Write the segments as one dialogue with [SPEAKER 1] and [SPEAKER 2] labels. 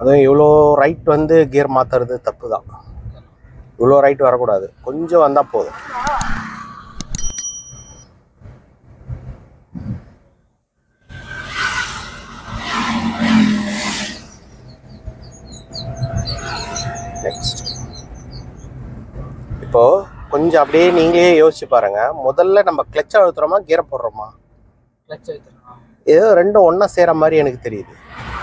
[SPEAKER 1] அதுவும் இவ்வளோ ரைட் வந்து கியர் மாற்றுறது தப்பு தான் இவ்வளோ ரைட் வரக்கூடாது கொஞ்சம் வந்தால் போதும் நெக்ஸ்ட் இப்போ கொஞ்சம் அப்படியே நீங்களே யோசிச்சு பாருங்க முதல்ல நம்ம கிளச் அழுத்துறோமா கியரை போடுறோமா
[SPEAKER 2] கிளச் வைத்துறோம்
[SPEAKER 1] ஏதோ ரெண்டும் ஒண்ணா சேர மாதிரி எனக்கு தெரியுது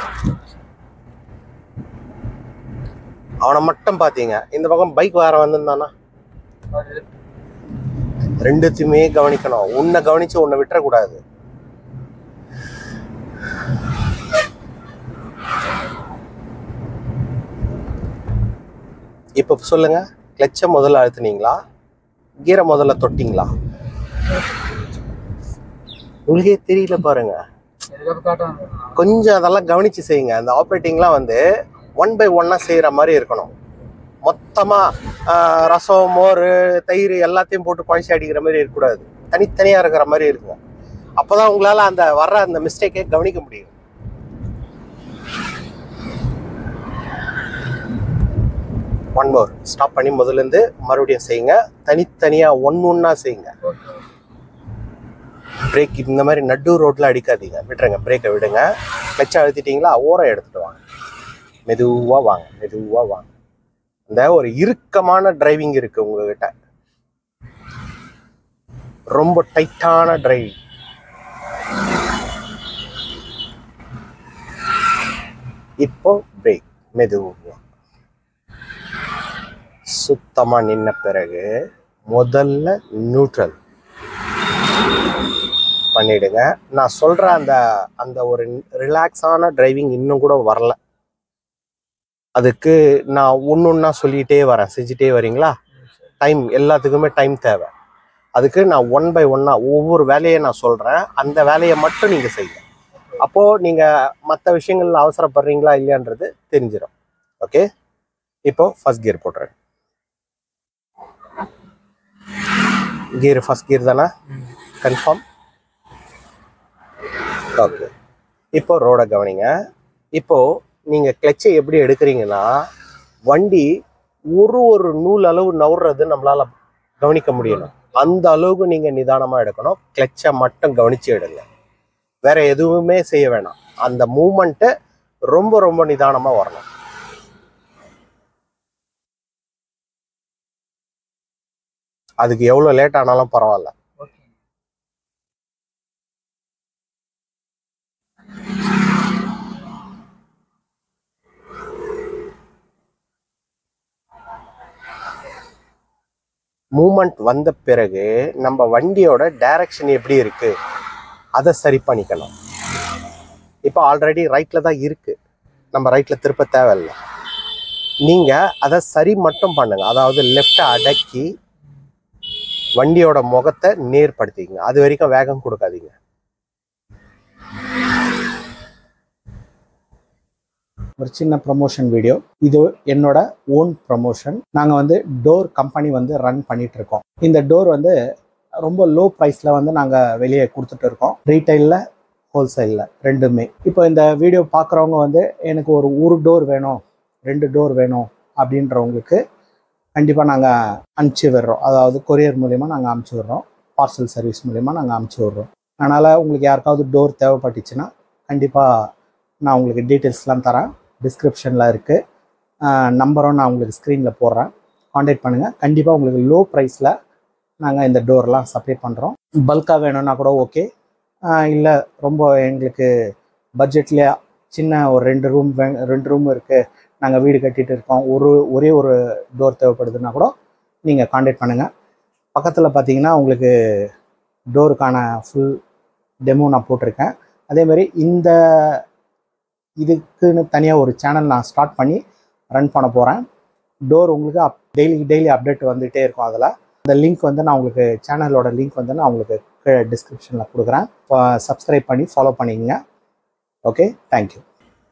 [SPEAKER 1] அவனை மட்டும் பாத்தீங்க இந்த பக்கம் பைக் வேற வந்திருந்தானா ரெண்டுத்தையுமே கவனிக்கணும் உன்னை கவனிச்சு உன்னை விட்டுறக்கூடாது இப்போ சொல்லுங்க கிளச்சை முதல்ல அழுத்துனீங்களா கீரை முதல்ல தொட்டிங்களா உங்களுக்கே தெரியல பாருங்க
[SPEAKER 2] இதுக்கப்புறம் காட்டுவாங்க
[SPEAKER 1] கொஞ்சம் அதெல்லாம் கவனிச்சு செய்யுங்க அந்த ஆப்ரேட்டிங்லாம் வந்து ஒன் பை ஒன்னாக செய்கிற மாதிரி இருக்கணும் மொத்தமாக ரசம் மோர் தயிர் எல்லாத்தையும் போட்டு குழச்சி அடிக்கிற மாதிரி இருக்கக்கூடாது தனித்தனியாக இருக்கிற மாதிரி இருக்குங்க அப்போ தான் உங்களால் அந்த வர்ற அந்த மிஸ்டேக்கை கவனிக்க முடியும் ஒன் மோர் ஸ்டாப் பண்ணி முதல்லேருந்து மறுபடியும் செய்யுங்க தனித்தனியாக ஒன்று ஒன்றா செய்யுங்க
[SPEAKER 2] ஓகே
[SPEAKER 1] பிரேக் இந்த மாதிரி நடு ரோட்ல அடிக்காதீங்க விட்டுருங்க பிரேக்கை விடுங்க கிளச்சை அழுத்திட்டீங்களா ஓரம் எடுத்துட்டு வாங்க மெதுவா வாங்க மெதுவா வாங்க இந்த ஒரு இறுக்கமான டிரைவிங் இருக்கு உங்ககிட்ட ரொம்ப டைட்டான டிரைவிங் இப்போ பிரேக் மெதுவா சுத்தமா நின்ன பிறகு முதல்ல நியூட்ரல் பண்ணிடுங்க நான் சொல்ற அந்த அந்த ஒரு ரிலாக்ஸான டிரைவிங் இன்னும் கூட வரல அதுக்கு நான் ஒன்று ஒன்றா சொல்லிகிட்டே வரேன் செஞ்சுட்டே வரீங்களா டைம் எல்லாத்துக்குமே டைம் தேவை அதுக்கு நான் ஒன் பை ஒன்னா ஒவ்வொரு வேலையை நான் சொல்றேன் அந்த வேலையை மட்டும் நீங்க செய்யுங்க அப்போ நீங்க மற்ற விஷயங்கள்ல அவசரப்படுறீங்களா இல்லையான்றது தெரிஞ்சிடும் ஓகே இப்போ ஃபர்ஸ்ட் கியர் போட்டுறேன் கியர் ஃபர்ஸ்ட் கியர் தானே கன்ஃபார்ம் ஓகே இப்போ ரோட கவனிங்க இப்போ நீங்க கிளச்சை எப்படி எடுக்கிறீங்கன்னா வண்டி ஒரு ஒரு நூல் அளவு நவுறது நம்மளால கவனிக்க முடியணும் அந்த அளவுக்கு நீங்க நிதானமா எடுக்கணும் கிளச்சை மட்டும் கவனிச்சு எடுங்க வேற எதுவுமே செய்ய வேணாம் அந்த மூமெண்ட்டை ரொம்ப ரொம்ப நிதானமா வரணும் அதுக்கு எவ்வளவு லேட் ஆனாலும் பரவாயில்ல
[SPEAKER 2] ஓகே
[SPEAKER 1] மூமெண்ட் வந்த பிறகு நம்ம வண்டியோட டைரக்ஷன் எப்படி இருக்கு அதை சரி பண்ணிக்கணும் இப்போ ஆல்ரெடி ரைட்ல தான் இருக்கு நம்ம ரைட்ல திருப்ப தேவையில்லை நீங்க அதை சரி மட்டும் பண்ணுங்க அதாவது லெஃப்டை அடக்கி வண்டியோட முகத்தை நேர்படுத்திக்கங்க அது வரைக்கும் வேகம் கொடுக்காதீங்க
[SPEAKER 3] ஒரு சின்ன ப்ரமோஷன் வீடியோ இது என்னோட ஓன் ப்ரமோஷன் நாங்கள் வந்து டோர் கம்பெனி வந்து ரன் பண்ணிட்டு இருக்கோம் இந்த டோர் வந்து ரொம்ப லோ ப்ரைஸில் வந்து நாங்கள் வெளியே கொடுத்துட்டு இருக்கோம் ரீட்டைலில் ஹோல்சேலில் ரெண்டுமே இப்போ இந்த வீடியோ பார்க்குறவங்க வந்து எனக்கு ஒரு ஒரு டோர் வேணும் ரெண்டு டோர் வேணும் அப்படின்றவங்களுக்கு கண்டிப்பாக நாங்கள் அனுப்பிச்சி விடுறோம் அதாவது கொரியர் மூலயமா நாங்கள் அனுப்பிச்சி விடுறோம் பார்சல் சர்வீஸ் மூலயமா நாங்கள் அனுப்பிச்சி விடுறோம் அதனால் உங்களுக்கு யாருக்காவது டோர் தேவைப்பட்டுச்சுன்னா கண்டிப்பாக நான் உங்களுக்கு டீட்டெயில்ஸ்லாம் தரேன் டிஸ்கிரிப்ஷனில் இருக்குது நம்பரும் நான் உங்களுக்கு ஸ்க்ரீனில் போடுறேன் காண்டாக்ட் பண்ணுங்கள் கண்டிப்பாக உங்களுக்கு லோ ப்ரைஸில் நாங்கள் இந்த டோர்லாம் சப்ளை பண்ணுறோம் பல்காக வேணும்னா கூட ஓகே இல்லை ரொம்ப எங்களுக்கு பட்ஜெட்லேயே சின்ன ஒரு ரெண்டு ரூம் வே ரெண்டு ரூம் இருக்குது நாங்கள் வீடு கட்டிட்டு இருக்கோம் ஒரு ஒரே ஒரு டோர் தேவைப்படுதுன்னா கூட நீங்கள் காண்டாக்ட் பண்ணுங்கள் பக்கத்தில் பார்த்தீங்கன்னா உங்களுக்கு டோருக்கான ஃபுல் டெமோ நான் போட்டிருக்கேன் அதேமாதிரி இந்த இதுக்குன்னு தனியாக ஒரு சேனல் நான் ஸ்டார்ட் பண்ணி ரன் பண்ண போகிறேன் டோர் உங்களுக்கு அப் டெய்லி டெய்லி அப்டேட் வந்துகிட்டே இருக்கும் அதில் அந்த லிங்க் வந்து நான் உங்களுக்கு சேனலோட லிங்க் வந்து நான் உங்களுக்கு கீழே டிஸ்கிரிப்ஷனில் கொடுக்குறேன் சப்ஸ்கிரைப் பண்ணி ஃபாலோ பண்ணிக்கங்க ஓகே தேங்க்யூ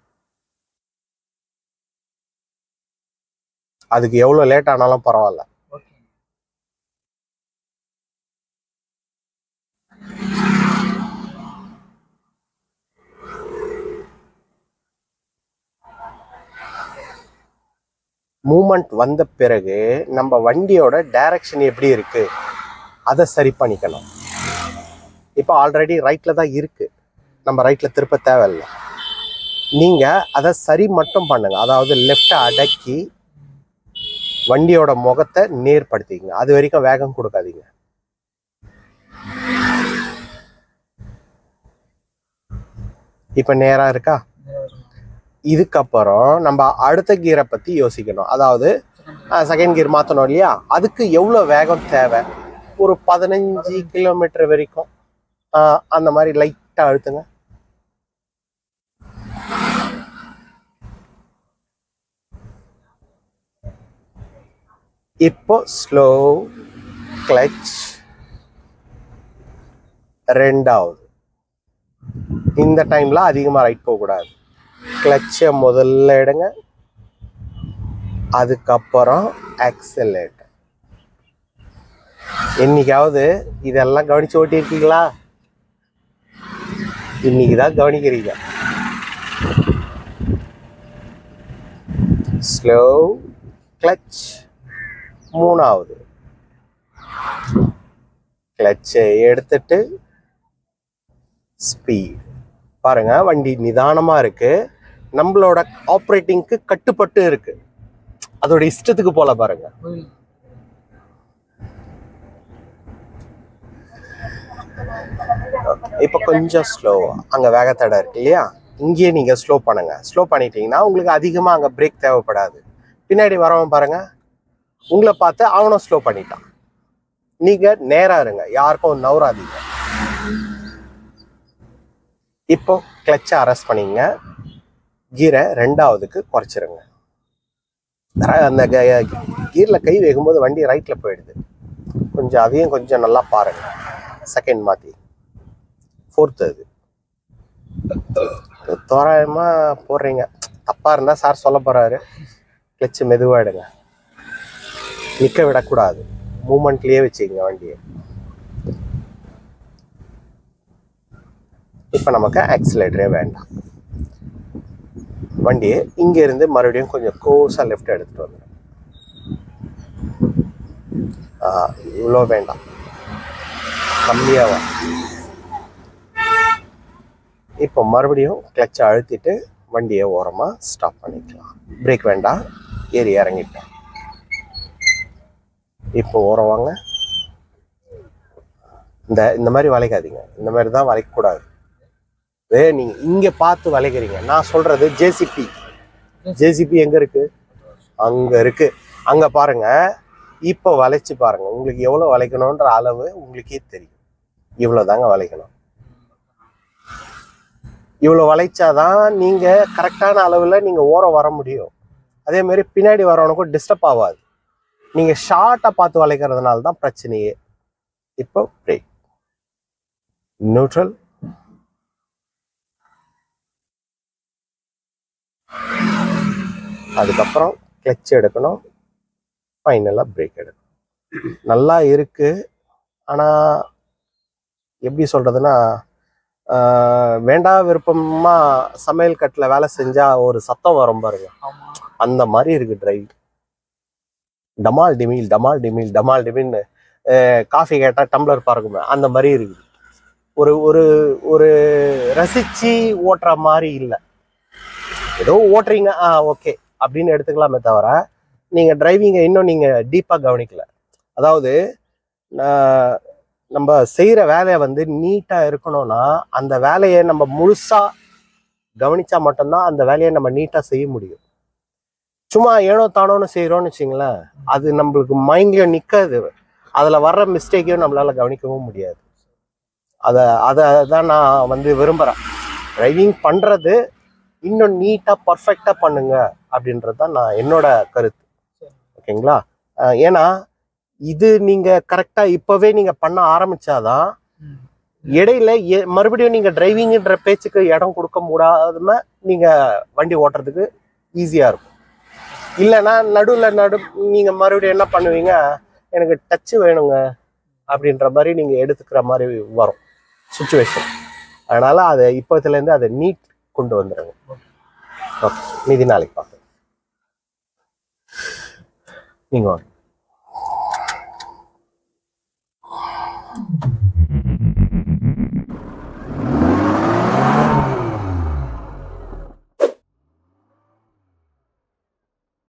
[SPEAKER 1] அதுக்கு எவ்வளோ லேட் ஆனாலும் பரவாயில்ல
[SPEAKER 2] ஓகே
[SPEAKER 1] மூமெண்ட் வந்த பிறகு நம்ம வண்டியோட டைரக்ஷன் எப்படி இருக்கு அதை சரி பண்ணிக்கணும் இப்போ ஆல்ரெடி ரைட்ல தான் இருக்கு நம்ம ரைட்ல திருப்ப தேவையில்லை நீங்க அதை சரி மட்டும் பண்ணுங்க அதாவது லெஃப்டை அடக்கி வண்டியோட முகத்தை நேர்படுத்திக்கங்க அது வரைக்கும் வேகம் கொடுக்காதீங்க இப்போ நேரா இருக்கா இதுக்கப்புறம் நம்ம அடுத்த கீரை பத்தி யோசிக்கணும் அதாவது செகண்ட் கியர் மாற்றணும் இல்லையா அதுக்கு எவ்வளோ வேகம் தேவை ஒரு பதினஞ்சு கிலோமீட்டர் வரைக்கும் ஆஹ் அந்த மாதிரி லைட்டாக அழுத்துங்க இப்போ ஸ்லோ கிளச் ரெண்டாவது இந்த டைம்ல அதிகமாக ரைட் போகக்கூடாது கிளச்சை முதல்ல எடுங்க அதுக்கப்புறம் ஆக்சலேட் என்னைக்காவது இதெல்லாம் கவனிச்சு ஓட்டியிருக்கீங்களா இன்னைக்கு தான் கவனிக்கிறீங்க ஸ்லோ கிளச் மூணாவது கிளச்சை எடுத்துட்டு ஸ்பீட் பாருங்க வண்டி நிதானமா இருக்கு நம்மளோட ஆப்ரேட்டிங்க்கு கட்டுப்பட்டு இருக்கு அதோட இஷ்டத்துக்கு போல பாருங்க
[SPEAKER 2] கோயில்
[SPEAKER 1] இப்போ கொஞ்சம் ஸ்லோவா அங்க வேகத்தடை இருக்கு இல்லையா இங்கேயே நீங்க ஸ்லோ பண்ணுங்க ஸ்லோ பண்ணிட்டீங்கன்னா உங்களுக்கு அதிகமா அங்க பிரேக் தேவைப்படாது பின்னாடி வரவன் பாருங்க உங்களை பார்த்து அவனும் ஸ்லோ பண்ணிட்டான் நீங்க நேரா இருங்க யாருக்கும் நவராதீங்க இப்போ கிளச்சை அரெஸ்ட் பண்ணிங்க கீரை ரெண்டாவதுக்கு குறைச்சிருங்க ர- அந்த கீரில் கை வைக்கும்போது வண்டி ரைட்ல போயிடுது கொஞ்சம் அதையும் கொஞ்சம் நல்லா பாருங்க செகண்ட் மாத்தி ஃபோர்த்து அது தோராயமா போடுறீங்க தப்பா இருந்தா சார் சொல்ல போறாரு கிளச்சு மெதுவா எடுங்க நிக்க விடக்கூடாது மூமெண்ட்லயே வச்சுக்கங்க வண்டியை இப்போ நமக்கு ஆக்சிலேட்டரே வேண்டாம் வண்டியை இங்க இருந்து மறுபடியும் கொஞ்சம் கோஸா லெஃப்ட் எடுத்துட்டு வந்துடும் இவ்வளோ வேண்டாம் கம்மியா வா இப்போ மறுபடியும் கிளச்சை அழுத்திட்டு வண்டியை ஓரமாக ஸ்டாப் பண்ணிக்கலாம் பிரேக் வேண்டாம் ஏறி இறங்கிட்டோம் இப்போ ஓரம் வாங்க இந்த இந்த மாதிரி வளைக்காதீங்க இந்த மாதிரி தான் வளைக்கக்கூடாது இதே நீங்க இங்க பார்த்து வளைக்கிறீங்க நான் சொல்றது ஜேசிபி ஜேசிபி எங்க இருக்கு அங்க இருக்கு அங்க பாருங்க இப்போ வளைச்சு பாருங்க உங்களுக்கு எவ்வளவு வளைக்கணுன்ற அளவு உங்களுக்கே தெரியும் இவ்வளவுதாங்க வளைக்கணும் இவ்வளவு வளைச்சாதான் நீங்க கரெக்டான அளவுல நீங்க ஓரம் வர முடியும் அதே மாதிரி பின்னாடி வரவனுக்கும் டிஸ்டர்ப் ஆகாது நீங்க ஷார்ட்டா பார்த்து வளைக்கிறதுனால தான் பிரச்சனையே இப்போ பிரேக் நியூட்ரல் அதுக்கப்புறம் கிளச் எடுக்கணும் ஃபைனலாக பிரேக் எடுக்கணும் நல்லா இருக்கு ஆனால் எப்படி சொல்றதுன்னா ஆஹ், வேண்டா விருப்பமா சமையல் கட்டில் வேலை செஞ்சா ஒரு சத்தம் வரும் பாருங்க
[SPEAKER 2] ஆமா
[SPEAKER 1] அந்த மாதிரி இருக்கு டிரைவ் டமால் டிமில் டமால் டிமில் டமால் டிமில்னு காஃபி கேட்டால் டம்ளர் பறக்குமே அந்த மாதிரி இருக்குது ஒரு ஒரு ஒரு ரசிச்சு ஓட்டுற மாதிரி இல்லை ஏதோ ஓட்டுறீங்க ஆ ஓகே அப்படின்னு எடுத்துக்கலாமே தவிர நீங்கள் டிரைவிங்கை இன்னும் நீங்கள் டீப்பாக கவனிக்கல அதாவது ஆஹ், நம்ம செய்கிற வேலையை வந்து நீட்டாக இருக்கணும்னா அந்த வேலையை நம்ம முழுசாக கவனிச்சா மட்டும்தான் அந்த வேலையை நம்ம நீட்டாக செய்ய முடியும் சும்மா ஏனோ தானோன்னு செய்கிறோம்னு வச்சுங்களேன் அது நம்மளுக்கு மைண்ட்லயும் நிற்காது அதில் வர்ற மிஸ்டேக்கையும் நம்மளால கவனிக்கவும் முடியாது அதை அதை தான் நான் வந்து விரும்புகிறேன் டிரைவிங் பண்ணுறது இன்னும் நீட்டாக பர்ஃபெக்டாக பண்ணுங்க அப்படின்றது தான் நான் என்னோட கருத்து ஓகேங்களா அஹ் ஏன்னா இது நீங்கள் கரெக்டாக இப்போவே நீங்கள் பண்ண ஆரம்பிச்சாதான்
[SPEAKER 2] ம்.
[SPEAKER 1] இடையில எ- மறுபடியும் நீங்கள் டிரைவிங்ன்ற பேச்சுக்கு இடம் கொடுக்க முடியாம நீங்கள் வண்டி ஓட்டுறதுக்கு ஈஸியாக இருக்கும் இல்லைன்னா நடுவில் நடு நீங்கள் மறுபடியும் என்ன பண்ணுவீங்க எனக்கு டச்சு வேணுங்க அப்படின்ற மாதிரி நீங்கள் எடுத்துக்கிற மாதிரி வரும் சுச்சுவேஷன் அதனால அதை இப்போத்துலேருந்து அதை நீட் கொண்டு வந்துடுங்க ஓகே மீதி நாளைக்கு பார்க்கலாம் நீங்க வாங்க